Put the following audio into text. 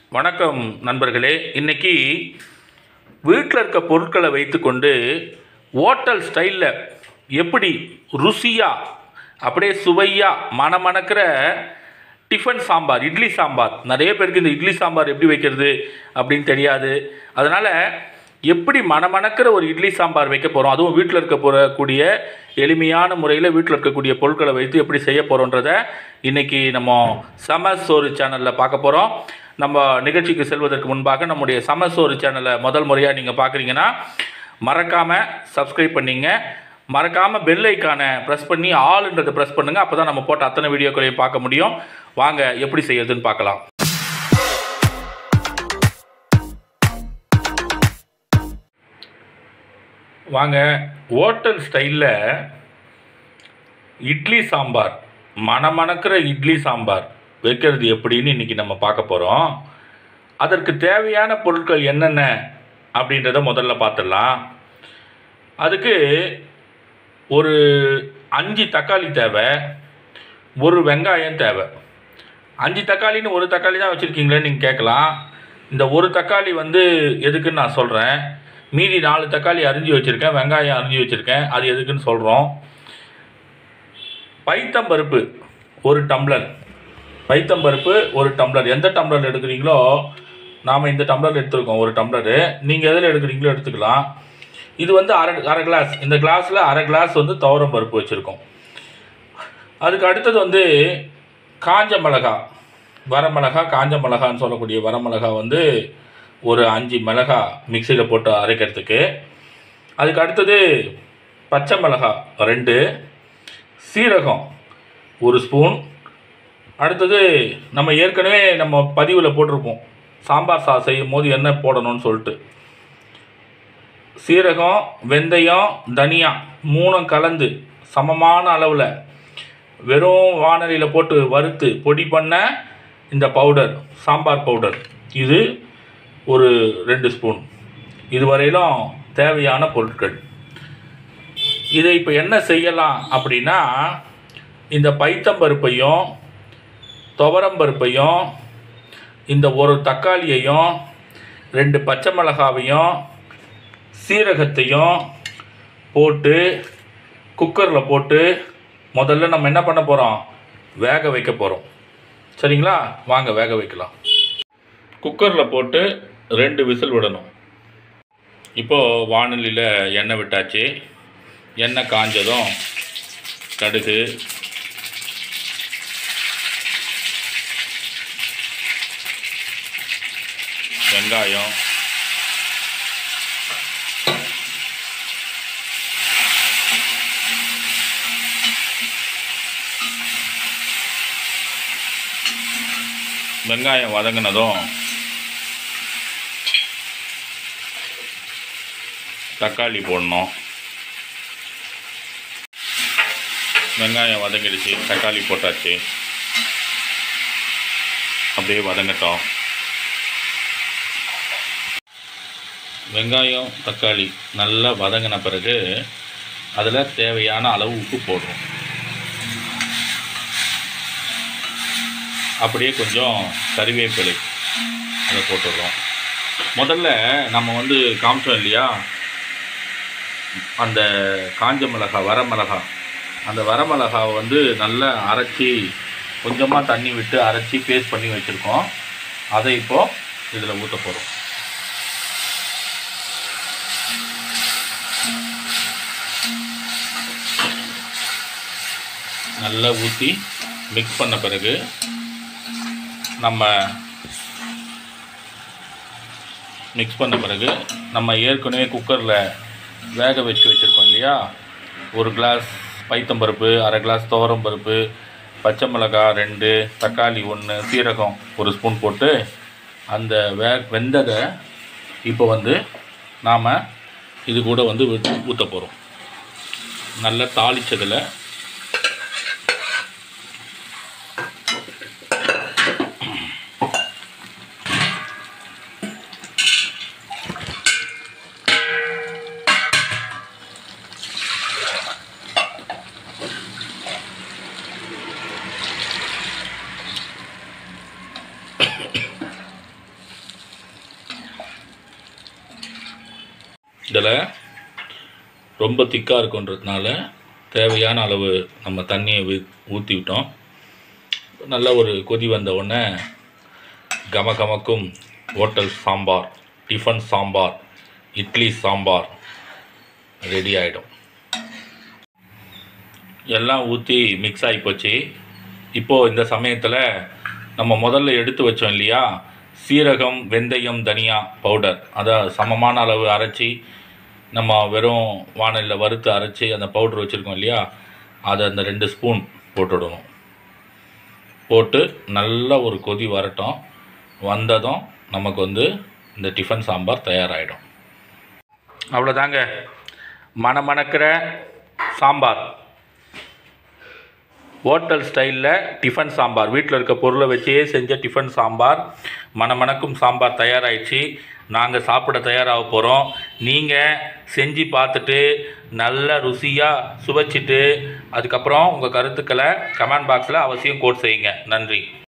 வணக்கம் நண்பர்களே இன்னைக்கு வீட்டில் இருக்க பொருட்களை வைத்துக்கொண்டு ஹோட்டல் ஸ்டைலில் எப்படி ருசியாக அப்படியே சுவையாக மணமணக்கிற டிஃபன் சாம்பார் இட்லி சாம்பார் நிறைய பேருக்கு இந்த இட்லி சாம்பார் எப்படி வைக்கிறது அப்படின்னு தெரியாது அதனால் எப்படி மணமணக்கிற ஒரு இட்லி சாம்பார் வைக்க போகிறோம் அதுவும் வீட்டில் இருக்க போகக்கூடிய எளிமையான முறையில் வீட்டில் இருக்கக்கூடிய பொருட்களை வைத்து எப்படி செய்ய போகிறோன்றத இன்றைக்கி நம்ம சம சோறு சேனலில் பார்க்க போகிறோம் நம்ம நிகழ்ச்சிக்கு செல்வதற்கு முன்பாக நம்முடைய சம சோறு சேனலை முதல் முறையாக நீங்கள் பார்க்குறீங்கன்னா மறக்காமல் சப்ஸ்கிரைப் பண்ணிங்க மறக்காமல் பெல் ஐக்கானை ப்ரெஸ் பண்ணி ஆல்ன்றதை ப்ரெஸ் பண்ணுங்கள் அப்போ தான் நம்ம போட்ட அத்தனை வீடியோக்களையும் பார்க்க முடியும் வாங்க எப்படி செய்யறதுன்னு பார்க்கலாம் வாங்க ஹோட்டல் ஸ்டைலில் இட்லி சாம்பார் மணமணக்கிற இட்லி சாம்பார் வைக்கிறது எப்படின்னு இன்றைக்கி நம்ம பார்க்க போகிறோம் அதற்கு தேவையான பொருட்கள் என்னென்ன அப்படின்றத முதல்ல பார்த்துடலாம் அதுக்கு ஒரு அஞ்சு தக்காளி தேவை ஒரு வெங்காயம் தேவை அஞ்சு தக்காளின்னு ஒரு தக்காளி தான் வச்சுருக்கீங்களேன்னு நீங்கள் கேட்கலாம் இந்த ஒரு தக்காளி வந்து எதுக்குன்னு நான் சொல்கிறேன் மீதி நாலு தக்காளி அரிஞ்சு வச்சுருக்கேன் வெங்காயம் அரிஞ்சு வச்சுருக்கேன் அது எதுக்குன்னு சொல்கிறோம் பைத்தம்பருப்பு ஒரு டம்ளர் பைத்தம்பருப்பு ஒரு டம்ளர் எந்த டம்ளர் எடுக்கிறீங்களோ நாம் இந்த டம்ளர் எடுத்துருக்கோம் ஒரு டம்ளரு நீங்கள் எதில் எடுக்கிறீங்களோ எடுத்துக்கலாம் இது வந்து அரை அரை கிளாஸ் இந்த கிளாஸில் அரை கிளாஸ் வந்து துவரம் பருப்பு வச்சுருக்கோம் அதுக்கு அடுத்தது வந்து காஞ்ச மிளகா வரமிளகா காஞ்ச மிளகான்னு சொல்லக்கூடிய வரமிளகா வந்து ஒரு அஞ்சு மிளகா மிக்சியில் போட்டு அரைக்கிறதுக்கு அதுக்கு அடுத்தது பச்சை மிளகா ரெண்டு சீரகம் ஒரு ஸ்பூன் அடுத்தது நம்ம ஏற்கனவே நம்ம பதிவில் போட்டிருப்போம் சாம்பார் சா செய்யும் போது என்ன போடணும்னு சொல்லிட்டு சீரகம் வெந்தயம் தனியா மூணும் கலந்து சமமான அளவில் வெறும் வானலியில் போட்டு வறுத்து பொடி பண்ண இந்த பவுடர் சாம்பார் பவுடர் இது ஒரு ரெண்டு ஸ்பூன் இதுவரையிலும் தேவையான பொருட்கள் இதை இப்போ என்ன செய்யலாம் அப்படின்னா இந்த பைத்தம்பருப்பையும் துவரம்பருப்பையும் இந்த ஒரு தக்காளியையும் ரெண்டு பச்சை மிளகாவையும் சீரகத்தையும் போட்டு குக்கரில் போட்டு முதல்ல நம்ம என்ன பண்ண போகிறோம் வேக வைக்க போகிறோம் சரிங்களா வாங்க வேக வைக்கலாம் குக்கரில் போட்டு ரெண்டு விசில் விடணும் இப்போது வானொலியில் எண்ணெய் விட்டாச்சு எண்ணெய் காஞ்சதும் கடுகு வெங்காயம் வெங்காயம் வதங்கினதும் தக்காளி போடணும் வெங்காயம் வதங்கிடுச்சு தக்காளி போட்டாச்சு அப்படியே வதங்கட்டும் வெங்காயம் தக்காளி நல்லா வதங்கின பிறகு அதில் தேவையான அளவு உப்பு போடுறோம் அப்படியே கொஞ்சம் கறிவேப்பிலை அதை போட்டுடுறோம் முதல்ல நம்ம வந்து காமிச்சோம் இல்லையா அந்த காஞ்ச மிளகா வரமிளகா அந்த வரமிளகாவை வந்து நல்லா அரைச்சி கொஞ்சமாக தண்ணி விட்டு அரைச்சி பேஸ்ட் பண்ணி வச்சுருக்கோம் அதை இப்போது இதில் ஊற்ற போகிறோம் நல்லா ஊற்றி மிக்ஸ் பண்ண பிறகு நம்ம மிக்ஸ் பண்ண பிறகு நம்ம ஏற்கனவே குக்கரில் வேக வச்சு வச்சுருக்கோம் இல்லையா ஒரு கிளாஸ் பைத்தம்பருப்பு அரை கிளாஸ் துவரம் பருப்பு பச்சை மிளகாய் ரெண்டு தக்காளி ஒன்று சீரகம் ஒரு ஸ்பூன் போட்டு அந்த வே வெந்ததை இப்போ வந்து நாம் இது கூட வந்து ஊற்ற போகிறோம் நல்லா தாளித்ததில் இதில் ரொம்ப திக்காக இருக்குன்றதுனால தேவையான அளவு நம்ம தண்ணியை ஊ ஊற்றி விட்டோம் நல்ல ஒரு கொதி வந்த உடனே கம கமக்கும் hotel sambar tiffin sambar idli sambar ready ஆகிடும் எல்லாம் ஊற்றி மிக்ஸ் ஆகி போச்சு இப்போது இந்த சமயத்தில் நம்ம முதல்ல எடுத்து வச்சோம் இல்லையா சீரகம் வெந்தயம் தனியா பவுடர் அதை சமமான அளவு அரைச்சி நம்ம வெறும் வானலில் வறுத்து அரைச்சி அந்த பவுடர் வச்சுருக்கோம் இல்லையா அதை அந்த ரெண்டு ஸ்பூன் போட்டுவிடணும் போட்டு நல்ல ஒரு கொதி வரட்டும் வந்ததும் நமக்கு வந்து இந்த டிஃபன் சாம்பார் தயாராகிடும் அவ்வளோதாங்க மணமணக்கிற சாம்பார் ஹோட்டல் ஸ்டைலில் டிஃபன் சாம்பார் வீட்டில் இருக்க பொருளை வச்சே செஞ்ச டிஃபன் சாம்பார் மணமணக்கும் சாம்பார் தயாராகிடுச்சு நாங்கள் சாப்பிட தயாராக போகிறோம் நீங்கள் செஞ்சு பார்த்துட்டு நல்ல ருசியாக சுவைச்சிட்டு அதுக்கப்புறம் உங்கள் கருத்துக்களை கமெண்ட் பாக்ஸில் அவசியம் கோட் செய்யுங்க நன்றி